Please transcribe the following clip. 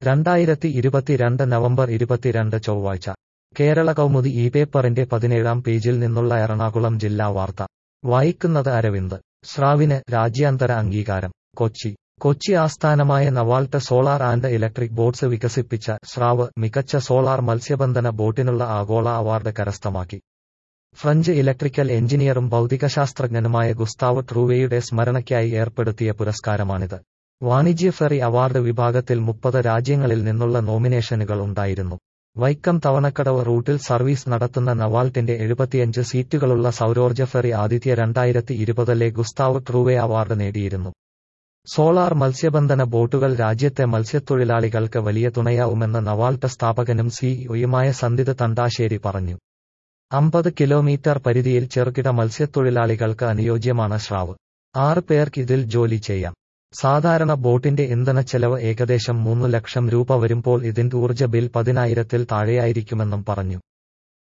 രണ്ടായിരത്തി ഇരുപത്തിരണ്ട് നവംബർ ഇരുപത്തിരണ്ട് ചൊവ്വാഴ്ച കേരള കൗമുദി ഈ പേപ്പറിന്റെ പതിനേഴാം പേജിൽ നിന്നുള്ള എറണാകുളം ജില്ലാ വാർത്ത വായിക്കുന്നത് അരവിന്ദ് സ്രാവിന് രാജ്യാന്തര അംഗീകാരം കൊച്ചി കൊച്ചി ആസ്ഥാനമായ Navalt solar and electric boats വികസിപ്പിച്ച സ്രാവ് മികച്ച സോളാർ മത്സ്യബന്ധന ബോട്ടിനുള്ള ആഗോള അവാർഡ് കരസ്ഥമാക്കി ഫ്രഞ്ച് ഇലക്ട്രിക്കൽ എഞ്ചിനീയറും ഭൗതികശാസ്ത്രജ്ഞനുമായ ഗുസ്താവ് ട്രൂവേയുടെ സ്മരണയ്ക്കായി ഏർപ്പെടുത്തിയ പുരസ്കാരമാണിത് വാണിജ്യ ഫെറി അവാർഡ് വിഭാഗത്തിൽ മുപ്പത് രാജ്യങ്ങളിൽ നിന്നുള്ള നോമിനേഷനുകൾ ഉണ്ടായിരുന്നു വൈക്കം തവണക്കടവ് റൂട്ടിൽ സർവീസ് നടത്തുന്ന നവാൾട്ടിന്റെ എഴുപത്തിയഞ്ച് സീറ്റുകളുള്ള സൗരോർജ്ജ ഫെറി ആദിത്യ രണ്ടായിരത്തി ഇരുപതിലെ ഗുസ്താവ് ട്രൂവെ അവാർഡ് നേടിയിരുന്നു സോളാർ മത്സ്യബന്ധന ബോട്ടുകൾ രാജ്യത്തെ മത്സ്യത്തൊഴിലാളികൾക്ക് വലിയ തുണയാവുമെന്ന് നവാൾട്ട് സ്ഥാപകനും സിഇഒയുമായ സന്ദിത് തണ്ടാശ്ശേരി പറഞ്ഞു അമ്പത് കിലോമീറ്റർ പരിധിയിൽ ചെറുകിട മത്സ്യത്തൊഴിലാളികൾക്ക് അനുയോജ്യമാണ് സ്രാവ് ആറ് പേർക്ക് ഇതിൽ ജോലി ചെയ്യാം സാധാരണ ബോട്ടിന്റെ ഇന്ധനച്ചെലവ് ഏകദേശം മൂന്ന് ലക്ഷം രൂപ വരുമ്പോൾ ഇതിന്റെ ഊർജ്ജ ബിൽ പതിനായിരത്തിൽ താഴെയായിരിക്കുമെന്നും പറഞ്ഞു